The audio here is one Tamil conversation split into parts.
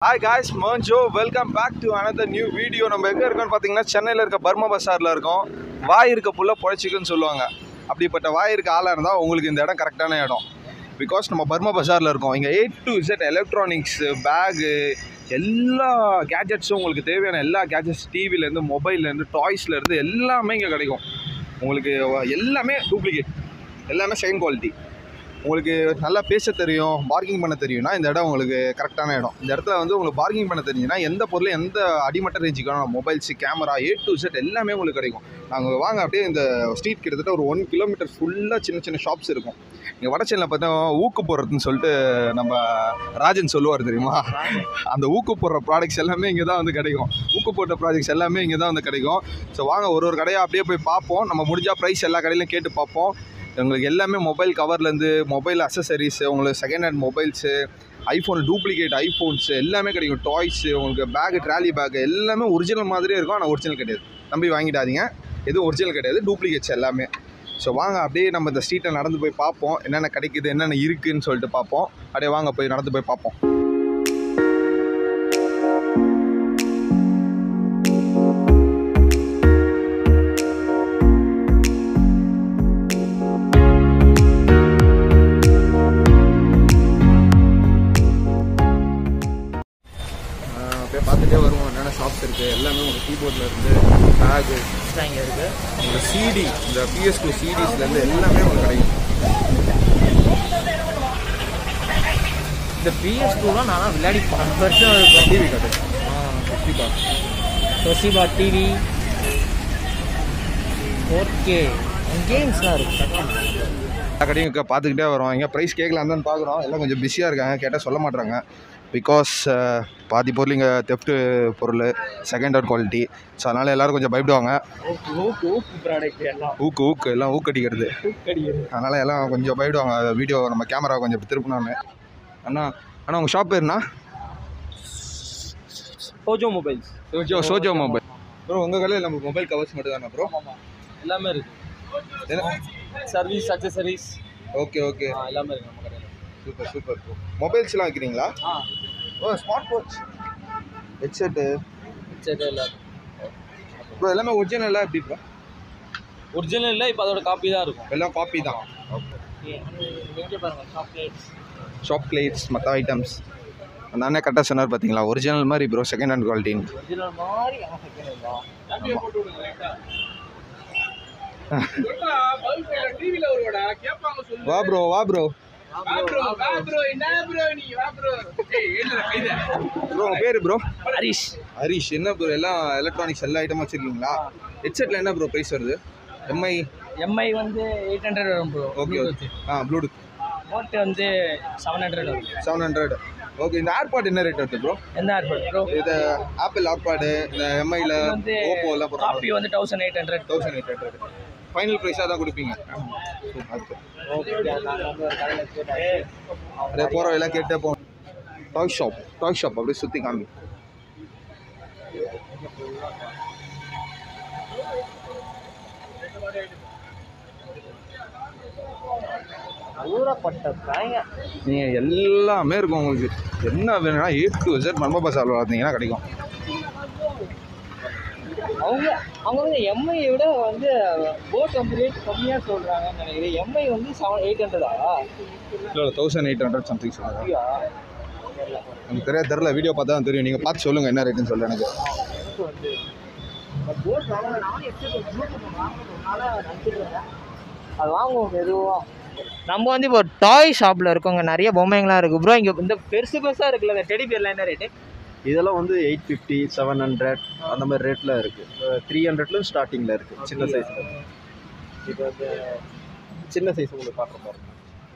ஹாய் காய்ஸ் மோன்ஜோ welcome back to another new video நம்ம எங்கே இருக்கோம்னு பார்த்தீங்கன்னா சென்னையில் இருக்க பர்மா பஸாரில் இருக்கோம் வாய் இருக்க புள்ள பொழைச்சிக்குன்னு சொல்லுவாங்க அப்படிப்பட்ட வாய் இருக்க ஆளாக இருந்தால் உங்களுக்கு இந்த இடம் கரெக்டான இடம் பிகாஸ் நம்ம பர்மா பஸாரில் இருக்கோம் இங்கே A to Z electronics bag எல்லா கேஜெட்ஸும் உங்களுக்கு தேவையான எல்லா கேஜெட்ஸ் டிவிலேருந்து மொபைல்லேருந்து டாய்ஸ்லேருந்து எல்லாமே இங்கே கிடைக்கும் உங்களுக்கு எல்லாமே டூப்ளிகேட் எல்லாமே செகண்ட் குவாலிட்டி உங்களுக்கு நல்லா பேச தெரியும் பார்க்கிங் பண்ண தெரியும்னா இந்த இடம் உங்களுக்கு கரெக்டான இடம் இந்த இடத்துல வந்து உங்களுக்கு பார்க்கிங் பண்ண தெரிஞ்சுன்னா எந்த பொருளும் எந்த அடிமட்ட ரேஞ்சுக்கு வேணும் mobiles camera A to Z எல்லாமே உங்களுக்கு கிடைக்கும் நாங்கள் வாங்க அப்படியே இந்த ஸ்ட்ரீட் கிட்டத்தட்ட ஒரு ஒன் கிலோமீட்டர் ஃபுல்லாக சின்ன சின்ன ஷாப்ஸ் இருக்கும் இங்கே வடச்சென்னில் பார்த்தா ஊக்கு போடுறதுன்னு சொல்லிட்டு நம்ம ராஜன் சொல்லுவார் தெரியுமா அந்த ஊக்கு போடுற ப்ராடக்ட்ஸ் எல்லாமே இங்கே தான் வந்து கிடைக்கும் ஊக்கு போட்ட ப்ராடக்ட்ஸ் எல்லாமே இங்கே தான் வந்து கிடைக்கும் ஸோ வாங்க ஒரு ஒரு கடையாக அப்படியே போய் பார்ப்போம் நம்ம முடிஞ்சால் ப்ரைஸ் எல்லா கடையிலையும் கேட்டு பார்ப்போம் உங்களுக்கு எல்லாமே மொபைல் கவர்லேருந்து மொபைல் அசசரிஸ் உங்களுக்கு second hand mobiles iPhone duplicate iPhones எல்லாமே கிடைக்கும் டாய்ஸு உங்களுக்கு பேகு ட்ராலி பேக் எல்லாமே ஒரிஜினல் மாதிரியே இருக்கும் ஆனால் ஒரிஜினல் கிடையாது நம்பி வாங்கிடாதீங்க எதுவும் ஒரிஜினல் கிடையாது டூப்ளிகேட்ஸ் எல்லாமே ஸோ வாங்க அப்படியே நம்ம இந்த ஸ்ட்ரீட்டில் நடந்து போய் பார்ப்போம் என்னென்ன கிடைக்குது என்னென்ன இருக்குதுன்னு சொல்லிட்டு பார்ப்போம் அப்படியே வாங்க போய் நடந்து போய் பார்ப்போம் அப்படியே பார்த்துட்டே வருவோம் என்னென்ன ஷாப்ஸ் இருக்குது எல்லாமே உங்கள் கீபோர்டில் இருந்து பேகு இங்கே இருக்கு இந்த சிடி இந்த பிஎஸ் டூ சிடிஸ்லேருந்து எல்லாமே உங்களுக்கு கிடைக்கும் இந்த பிஎஸ் டூலாம் நான் விளையாடி பல வருஷம் இருக்கும் டிவி கட்டு fifty box Toshiba TV four K கேம்ஸ்லாம் இருக்கு எல்லா கடையும் இங்க பார்த்துக்கிட்டே வரோம் எங்கே ப்ரைஸ் கேட்கலாம் தான் பார்க்குறோம் எல்லாம் கொஞ்சம் பிஸியாக இருக்காங்க கேட்டால் சொல்ல மாட்றாங்க பிகாஸ் பாதி பொருள் இங்கே தெஃப்ட்டு பொருள் செகண்ட் ஹேண்ட் குவாலிட்டி ஸோ அதனால் எல்லோரும் கொஞ்சம் பயப்படுவாங்க ஓக்கு ஓக்கு ஓக்கு ப்ராடக்ட் எல்லாம் ஊக்கு ஊக்கு எல்லாம் ஊக்கடிக்கிறது ஊக்கடிக்கிறது அதனால் எல்லாம் கொஞ்சம் பயப்படுவாங்க வீடியோ நம்ம கேமரா கொஞ்சம் இப்படி திருப்பினாங்க அண்ணா அண்ணா உங்கள் ஷாப் பேருண்ணா போஜோ மொபைல்ஸ் சோஜோ சோஜோ மொபைல் ப்ரோ உங்கள் கடையில் நம்ம மொபைல் கவர்ஸ் மட்டும் தானே ப்ரோ எல்லாமே இருக்கு சர்வீஸ் அக்சசரிஸ் ஓகே ஓகே எல்லாமே இருக்கு நம்ம கடையில் சூப்பர் சூப்பர் ப்ரோ மொபைல்ஸ்லாம் வைக்கிறீங்களா ஆ ஓ ஸ்மார்ட் வாட்ச் ஹெட்செட்டு சரி எல்லாம் ப்ரோ எல்லாமே ஒரிஜினலாக எப்படி ப்ரோ ஒரிஜினல் இல்லை இப்போ அதோட காப்பி தான் இருக்கும் எல்லாம் காப்பி தான் எங்கே பாருங்க சாக்லேட்ஸ் ஷாப் பிளேட்ஸ் மற்ற ஐட்டம்ஸ் அந்த அண்ணன் கரெக்டாக சொன்னார் பார்த்தீங்களா ஒரிஜினல் மாதிரி ப்ரோ செகண்ட் ஹேண்ட் குவாலிட்டின்னு ஒரிஜினல் மாதிரி ஆ செகண்ட் வா ப்ரோ வா ப்ரோ ப்ரோ உங்கள் பேர் ப்ரோ ஹரிஷ் ஹரிஷ் என்ன ப்ரோ எல்லாம் எலக்ட்ரானிக்ஸ் எல்லா ஐட்டமும் வச்சுருக்கீங்களா ஹெட்செட்டில் என்ன ப்ரோ ப்ரைஸ் வருது எம்ஐ எம்ஐ வந்து எயிட் ஹண்ட்ரட் வரும் ப்ரோ ஓகே ஓகே ஆ ப்ளூடூத் நோட் வந்து செவன் ஹண்ட்ரட் வரும் செவன் ஹண்ட்ரட் ஓகே இந்த ஏர்பாட் என்ன ரேட் வருது ப்ரோ எந்த ஏர்போர்ட் ப்ரோ இது ஆப்பிள் ஏர்பாடு இந்த எம்ஐயில் வந்து ஓப்போ எல்லாம் போடுறாங்க காப்பி வந்து thousand eight hundred thousand eight hundred final ப்ரைஸாக தான் கொடுப்பீங்க அப்படியே போகிற எல்லாம் கேட்டே போகணும் டாய் ஷாப் டாய் ஷாப் அப்படியே சுற்றி காமி ஊறப்பட்ட காய்ங்க நீங்கள் எல்லாமே இருக்கும் உங்களுக்கு என்ன வேணும்னா ஏ டு Z மர்ம பசாரில் பார்த்தீங்கன்னா கிடைக்கும் அவங்க அவங்க வந்து எம்ஐயை விட வந்து போட் வந்து ரேட் கம்மியாக சொல்கிறாங்கன்னு நினைக்கிறேன் எம்ஐ வந்து செவன் எயிட் ஹண்ட்ரடா இல்லை தௌசண்ட் எயிட் ஹண்ட்ரட் சம்திங் சொல்லுங்கள் எனக்கு தெரியாது தெரில வீடியோ பார்த்தா தான் தெரியும் நீங்கள் பார்த்து சொல்லுங்கள் என்ன ரேட்டுன்னு சொல்ல எனக்கு போட் வாங்க நானும் எக்ஸ்பெக்ட் அது வாங்குவோம் மெதுவாக நம்ம வந்து இப்போ டாய் ஷாப்பில் இருக்கோங்க நிறைய பொம்மைங்களாம் இருக்குது ப்ரோ இங்கே இந்த பெருசு பெருசாக இருக்குல்ல இந்த டெடி பேர்லாம் என்ன ரேட்டு இதெல்லாம் வந்து எயிட் ஃபிஃப்டி செவன் ஹண்ட்ரட் அந்த மாதிரி ரேட்டில் இருக்குது த்ரீ ஹண்ட்ரட்லும் ஸ்டார்டிங்கில் இருக்குது சின்ன சைஸில் இப்போ வந்து சின்ன சைஸ் உங்களுக்கு பார்க்க பாருங்க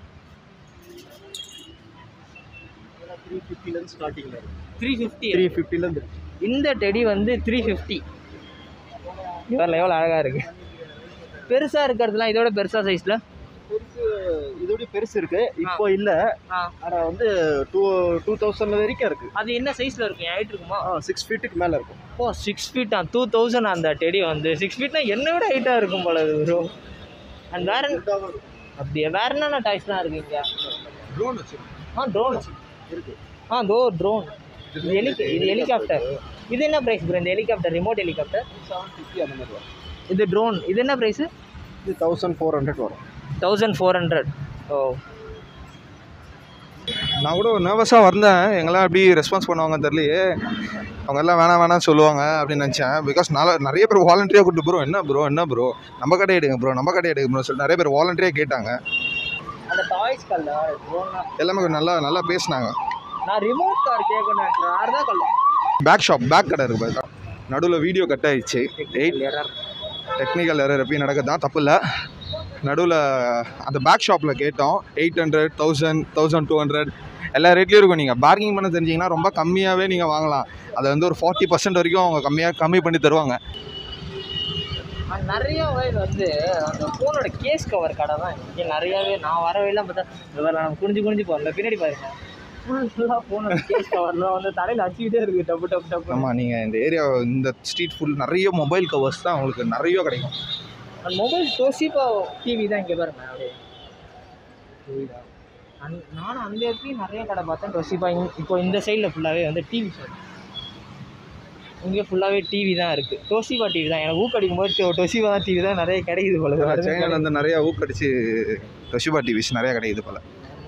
த்ரீ ஃபிஃப்டிலேருந்து ஸ்டார்டிங்கில் இருக்குது த்ரீ ஃபிஃப்டி த்ரீ ஃபிஃப்டிலேருந்து இந்த டெடி வந்து த்ரீ ஃபிஃப்டி வேறு லெவல் அழகாக இருக்குது பெருசாக இருக்கிறதுலாம் இதோட பெருசாக சைஸில் பெருசு இதோட பெருசு இருக்குது இப்போ இல்லை ஆ ஆனால் வந்து டூ டூ தௌசண்ட் வரைக்கும் இருக்குது அது என்ன சைஸில் இருக்கும் ஹைட் இருக்குமா ஆ சிக்ஸ் ஃபீட்டுக்கு மேலே இருக்கும் ஓ சிக்ஸ் ஃபீட்டா டூ தௌசண்ட் அந்த டெடி வந்து சிக்ஸ் ஃபீட்னா என்னை விட ஹைட்டாக இருக்கும் போல இது ப்ரோ அண்ட் வேற என்ன- அப்படியே வேற என்னென்ன டாய்ஸ்லாம் இருக்கு இங்கே ட்ரோன் வச்சு ஆ ட்ரோன் இருக்கு ஆ தோ ட்ரோன் இது ஹெலி இது ஹெலிகாப்டர் இது என்ன ப்ரைஸ் ப்ரோ இந்த helicopter remote helicopter seven fifty அந்த மாதிரி வரும் இது ட்ரோன் இது என்ன ப்ரைஸு இது தௌசண்ட் ஃபோர் ஹண்ட்ரட் வரும் தௌசண்ட் ஃபோர் ஹண்ட்ரட் ஓ நான் கூட நர்வஸாக வந்தேன் எங்கெல்லாம் எப்படி ரெஸ்பான்ஸ் பண்ணுவாங்க தெரியலையே அவங்க எல்லாம் வேணாம் வேணாம் சொல்லுவாங்க அப்படின்னு நினச்சேன் பிகாஸ் நல்ல நிறைய பேர் வாலண்டியாக கூப்பிட்டு ப்ரோ என்ன ப்ரோ என்ன ப்ரோ நம்ம கடை எடுங்க ப்ரோ நம்ம கடை எடுங்க ப்ரோ சொல்லி நிறைய பேர் வாலண்டியாக கேட்டாங்க அந்த டாய்ஸ் கல்ல ட்ரோன் எல்லாமே கொஞ்சம் நல்லா நல்லா பேசினாங்க நான் ரிமோட் கார் கேட்கணும் யார் தான் கல்ல பேக் ஷாப் பேக் கடை இருக்கு பாருங்க நடுவில் வீடியோ கட் ஆயிடுச்சு எயிட் எரர் டெக்னிக்கல் எரர் எப்பயும் நடக்குது தப்பு இல்லை நடுவில் அந்த பேக் ஷாப்பில் கேட்டோம் eight hundred thousand thousand two hundred எல்லா ரேட்லேயும் இருக்கும் நீங்கள் பார்க்கிங் பண்ண தெரிஞ்சிங்கன்னா ரொம்ப கம்மியாகவே நீங்கள் வாங்கலாம் அதை வந்து ஒரு ஃபார்ட்டி பர்சன்ட் வரைக்கும் அவங்க கம்மியாக கம்மி பண்ணி தருவாங்க நிறைய வயல் வந்து அந்த ஃபோனோட கேஸ் கவர் கடை தான் இங்கே நிறையாவே நான் வர வயலாம் பார்த்தா இந்த மாதிரி நம்ம குனிஞ்சு குனிஞ்சு போகிறோம் பின்னாடி பாருங்க ஃபுல்லாக ஃபோனோட கேஸ் கவர்லாம் வந்து தலையில் அடிச்சுக்கிட்டே இருக்குது டப்பு டப்பு டப்பு ஆமாம் நீங்கள் இந்த ஏரியா இந்த ஸ்ட்ரீட் ஃபுல் நிறைய மொபைல் கவர்ஸ் தான் உங்களுக்கு நிறைய கிடைக்கும் அந்த மொபைல் டோசிப்பா டிவி தான் இங்கே பாருங்க அப்படியே புரியுதா அந் நானும் அந்த இடத்துலையும் நிறைய கடை பார்த்தேன் டொசிபா இப்போ இந்த சைடில் ஃபுல்லாகவே வந்து டிவி ஷோ இங்கே ஃபுல்லாகவே டிவி தான் இருக்குது டொசிபா டிவி தான் எனக்கு ஊக்கடிக்கும் போது டொசிபா தான் டிவி தான் நிறைய கிடைக்குது போல வேற எதுவும் சைனால வந்து நிறைய ஊக்கடிச்சு தொஷிபா டிவிஸ் நிறைய கிடைக்குது போல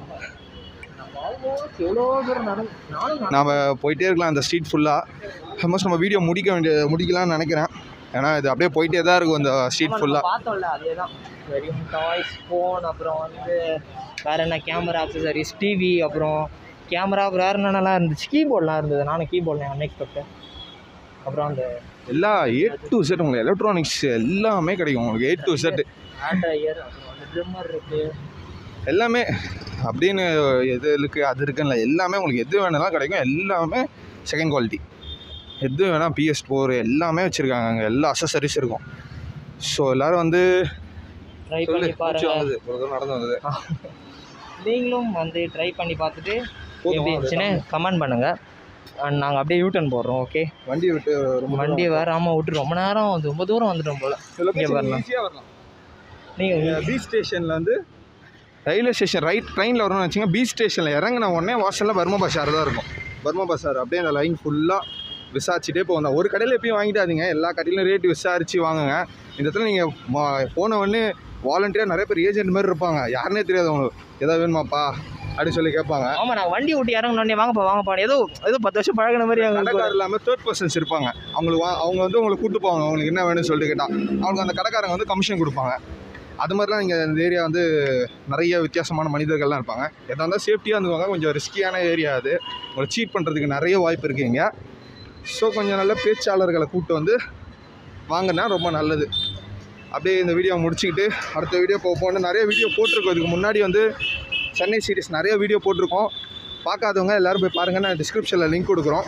நம்ம almost எவ்வளோ தூரம் நடந்து நானும் நாம் போயிட்டே இருக்கலாம் அந்த ஸ்ட்ரீட் ஃபுல்லாக ஆல்மோஸ்ட் நம்ம வீடியோ முடிக்க வேண்டிய முடிக்கலாம்னு நினைக்கிறேன் ஏன்னா இது அப்படியே போயிட்டே தான் இருக்கும் இந்த ஸ்ட்ரீட் ஆமா, நம்ம ஃபுல்லாக பார்த்தோம்ல அதே தான் வெறும் டாய்ஸ் ஃபோன் அப்புறம் வந்து வேற என்ன கேமரா அக்சசரிஸ் டிவி அப்புறம் கேமரா அப்புறம் வேறு என்னென்னலாம் இருந்துச்சு கீபோர்ட்லாம் இருந்தது நானும் கீபோர்ட் அன்எக்ஸ்பெக்டட் அப்புறம் அந்த எல்லா ஏ டு செட் உங்களுக்கு எலக்ட்ரானிக்ஸ் எல்லாமே கிடைக்கும் உங்களுக்கு A to Z hand dryer அப்புறம் அந்த ட்ரிம்மர் இருக்குது எல்லாமே அப்படின்னு எது இருக்குது அது இருக்குன்னு இல்லை. எல்லாமே உங்களுக்கு எது வேணாலும் கிடைக்கும் எல்லாமே செகண்ட் குவாலிட்டி எது வேணால் பிஎஸ் ஃபோர் எல்லாமே வச்சுருக்காங்க அங்கே எல்லா அசசரிஸ் இருக்கும் ஸோ எல்லோரும் வந்து ட்ரை சொல்லு, பண்ணி மூச்சு பாருங்க வாங்குது. ஒரு தூரம் நடந்து வந்தது நீங்களும் வந்து ட்ரை பண்ணி பார்த்துட்டு போதுமா? எப்படி இருந்துச்சுன்னு கமெண்ட் பண்ணுங்கள் அண்ட் நாங்கள் அப்படியே யூட்டன் போடுறோம் ஓகே வண்டியை விட்டு ரொம்ப வண்டி வேறு ஆமாம் விட்டு ரொம்ப நேரம் வந்து ரொம்ப தூரம் வந்துட்டோம் போல் இங்கே வரலாம். ஈஸியாக வரலாம் நீங்கள் பீச் ஸ்டேஷனில் வந்து ரயில்வே ஸ்டேஷன் ரைட் ட்ரெயினில் வரணும்னு வச்சுங்க பீச் ஸ்டேஷனில் இறங்கின உடனே வாசலில் பர்மா பஸார் தான் இருக்கும் பர்மா பஸார் அப்படியே அந்த லைன் ஃபுல்லாக விசாரிச்சுட்டே போகும் ஒரு கடையில் எப்பயும் வாங்கிட்டாதீங்க எல்லா கடையிலும் ரேட்டு விசாரித்து வாங்குங்க இந்த இடத்துல நீங்கள் போன உடனே வாலண்டியராக நிறைய பேர் ஏஜென்ட் மாதிரி இருப்பாங்க யாருனே தெரியாது அவங்களுக்கு எதாவது வேணுமாப்பா அப்படின்னு சொல்லி கேட்பாங்க ஆமாம் நாங்கள் வண்டி விட்டு இறங்கினோடனே வாங்கப்பா வாங்கப்பா ஏதோ ஏதோ பத்து வருஷம் பழகின மாதிரி அவங்க கடைக்காரர் இல்லாமல் தேர்ட் பர்சன்ஸ் இருப்பாங்க அவங்களுக்கு வா- அவங்க வந்து உங்களை கூட்டு போவாங்க அவங்களுக்கு என்ன வேணும்னு சொல்லிட்டு கேட்டால் அவங்க அந்த கடைக்காரங்க வந்து கமிஷன் கொடுப்பாங்க அது மாதிரிலாம் இங்கே இந்த ஏரியா வந்து நிறைய வித்தியாசமான மனிதர்கள்லாம் இருப்பாங்க எதாக இருந்தால் சேஃப்டியாக இருந்துவாங்க கொஞ்சம் ரிஸ்கியான ஏரியா அது உங்களை சீட் பண்ணுறதுக்கு நிறைய வாய்ப்பு இருக்குது இங்கே ஸோ கொஞ்சம் நல்ல பேச்சாளர்களை கூப்பிட்டு வந்து வாங்கினா ரொம்ப நல்லது அப்படியே இந்த வீடியோ முடிச்சுக்கிட்டு அடுத்த வீடியோ போகணும் நிறைய வீடியோ போட்டிருக்கோம் இதுக்கு முன்னாடி வந்து சென்னை சீரிஸ் நிறைய வீடியோ போட்டிருக்கோம் பார்க்காதவங்க எல்லாரும் போய் பாருங்க நான் டிஸ்கிரிப்ஷனில் லிங்க் கொடுக்குறோம்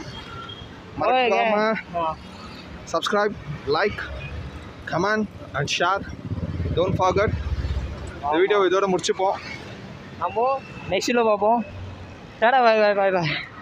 மறக்காமல் subscribe like comment and share don't forget இந்த வீடியோ இதோட முடிச்சுப்போம் நம்ம நெக்ஸ்ட்டில் பார்ப்போம் டாடா பாய் பாய் பாய் பாய்